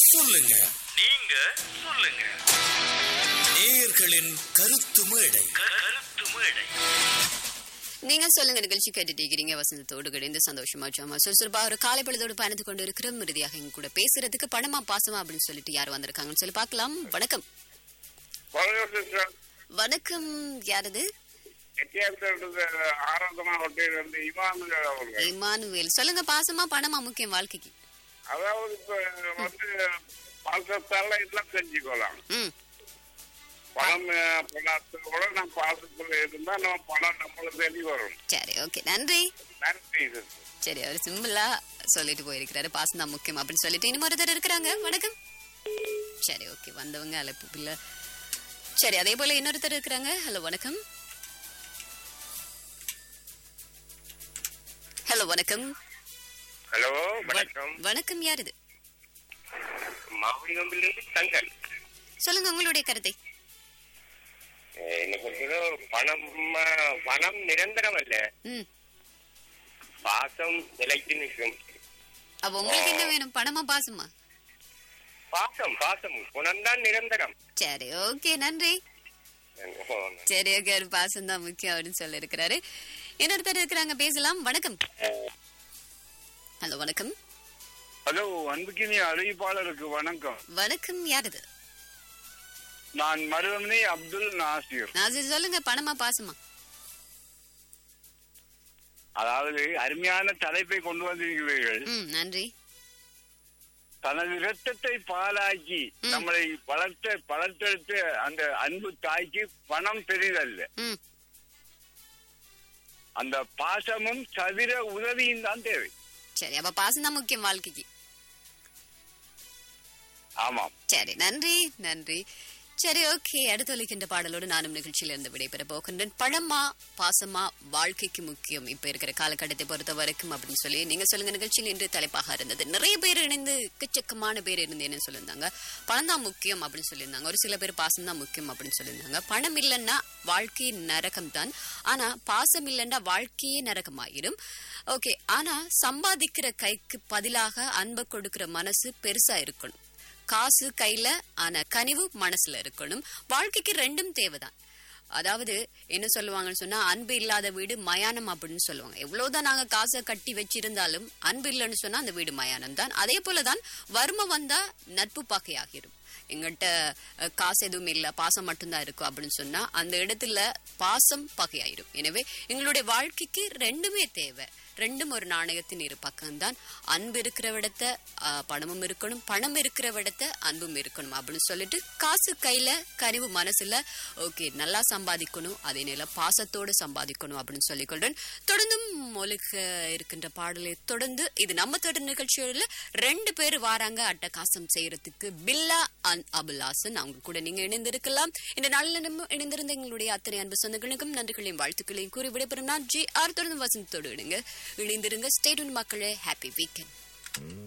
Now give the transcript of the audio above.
சொல்லுங்க நீங்க சொல்லுங்க நேயர்களின் கருத்து மேடை கருத்து மேடை நீங்க சொல்லுங்க நிகழ்ச்சி கேட்டுட்டு இருக்கிறீங்க வசந்தத்தோடு கிடைந்து சந்தோஷமா ஜாமா சுறுசுறுப்பா ஒரு காலை பொழுதோடு பயணித்து கொண்டு இருக்கிறோம் இறுதியாக எங்க கூட பேசுறதுக்கு பணமா பாசமா அப்படின்னு சொல்லிட்டு யார் வந்திருக்காங்கன்னு சொல்லி பார்க்கலாம் வணக்கம் வணக்கம் சிஸ்டர் வணக்கம் யாரது எட்டியாத்திலிருந்து ஆராதனா ஹோட்டல் வந்து இமானுகள் அவர்கள் இமானுவேல் சொல்லுங்க பாசமா பணமா முக்கியம் வாழ்க்கைக்கு அதாவது இப்ப வந்து பாசத்தால எல்லாம் செஞ்சுக்கலாம் ம் பணம் அஹ், பணத்தோட நம்ம பாசத்துல இருந்தா நம்ம பணம் நம்மள தேடி வரும் சரி ஓகே நன்றி நன்றி சிஸ்டர் சரி அவர் சிம்பிளா சொல்லிட்டு போயிருக்கிறாரு பாசம் தான் முக்கியம் அப்படின்னு சொல்லிட்டு இன்னும் ஒருத்தர் இருக்கிறாங்க வணக்கம் சரி ஓகே வந்தவங்க அழைப்பு இல்ல சரி அதே போல இன்னொருத்தர் இருக்கிறாங்க ஹலோ வணக்கம் ஹலோ வணக்கம் ஹலோ வ- வணக்கம் யார் இது மாவடிகம்பிலிருந்து தங்கல் சொல்லுங்க உங்களுடைய கருத்தை என்ன பொறுத்தவரை பணம் பணம் நிரந்தரம் அல்ல ம் பாசம் நிலைத்து நிற்கும் அப்ப உங்களுக்கு என்ன வேணும் பணமா பாசமா பாசம் பாசம் குணம்தான் நிரந்தரம் சரி ஓகே நன்றி சரி ஓகே ஒரு பாசம் தான் முக்கியம் அப்படின்னு சொல்லி இருக்கிறாரு இன்னொருத்தர் இருக்கிறாங்க பேசலாம் வணக்கம் ஹலோ வணக்கம் ஹலோ அன்புக்கினி அறிவிப்பாளருக்கு வணக்கம் வணக்கம் யார் இது நான் மருதமணி அப்துல் நாசிர் நாசிர் சொல்லுங்க பணமா பாசமா அதாவது அருமையான தலைப்பை கொண்டு வந்திருக்கிறீர்கள் ம் நன்றி தனது இரத்தத்தை பாலாக்கி ம். நம்மளை வளர்த்த வளர்த்தெடுத்த அந்த அன்பு தாய்க்கு பணம் பெரிதல்ல ம் அந்த பாசமும் தவிர உதவியும் தான் தேவை சரி அப்ப பாசம் தான் முக்கியம் வாழ்க்கைக்கு ஆமாம் சரி நன்றி நன்றி சரி ஓகே அடுத்து ஒலிக்கின்ற பாடலோடு நானும் நிகழ்ச்சியில இருந்து விடைபெற போகின்றேன் பழமா பாசமா வாழ்க்கைக்கு முக்கியம் இப்ப இருக்கிற காலகட்டத்தை பொறுத்த வரைக்கும் அப்படின்னு சொல்லி நீங்க சொல்லுங்க நிகழ்ச்சியில் இன்று தலைப்பாக இருந்தது நிறைய பேர் இணைந்து எக்கச்சக்கமான பேர் இருந்து என்ன சொல்லியிருந்தாங்க பணம் தான் முக்கியம் அப்படின்னு சொல்லியிருந்தாங்க ஒரு சில பேர் பாசம் தான் முக்கியம் அப்படின்னு சொல்லியிருந்தாங்க பணம் இல்லைன்னா வாழ்க்கை நரகம் தான் ஆனா பாசம் இல்லைன்னா வாழ்க்கையே நரகமாயிடும் ஓகே ஆனா சம்பாதிக்கிற கைக்கு பதிலாக அன்பை கொடுக்கிற மனசு பெருசா இருக்கணும் காசு கையில ஆனா கனிவு மனசுல இருக்கணும் வாழ்க்கைக்கு ரெண்டும் தேவைதான் அதாவது என்ன சொல்லுவாங்கன்னு சொன்னா அன்பு இல்லாத வீடு மயானம் அப்படின்னு சொல்லுவாங்க எவ்வளவுதான் நாங்க காசை கட்டி வச்சிருந்தாலும் அன்பு இல்லைன்னு சொன்னா அந்த வீடு மயானம் தான் அதே போலதான் வறுமை வந்தா நட்பு பாக்கையாகிரும் எங்கிட்ட அஹ், காசு எதுவும் இல்ல பாசம் மட்டும்தான் இருக்கும் அப்படின்னு சொன்னா அந்த இடத்துல பாசம் பகையாயிரும் எனவே எங்களுடைய வாழ்க்கைக்கு ரெண்டுமே தேவை ரெண்டும் ஒரு நாணயத்தின் இரு பக்கம்தான் அன்பு இருக்கிற விடத்த அஹ், பணமும் இருக்கணும் பணம் இருக்கிற விடத்த அன்பும் இருக்கணும் அப்படின்னு சொல்லிட்டு காசு கையில கனிவு மனசுல ஓகே நல்லா சம்பாதிக்கணும் அதே நேரம் பாசத்தோடு சம்பாதிக்கணும் அப்படின்னு சொல்லிக்கொள்றேன் தொடர்ந்தும் மொழிக்க இருக்கின்ற பாடலை தொடர்ந்து இது நம்ம தொடர் நிகழ்ச்சியோட ரெண்டு பேர் வாராங்க அட்டகாசம் செய்யறதுக்கு பில்லா அண்ட் அபுல்லாசன் அவங்க கூட நீங்க இணைந்திருக்கலாம் இந்த நாளில் நம்ம இணைந்திருந்த எங்களுடைய அத்தனை அன்பு சொந்தங்களுக்கும் நன்றிகளையும் வாழ்த்துக்களையும் கூறி விடைபெறும் நான் ஜி ஆர் தொடர்ந்து வசந்தத்தோடு இணைங்க இணைந்திருங்க ஸ்டேட் மக்களே ஹாப்பி வீக்கெண்ட்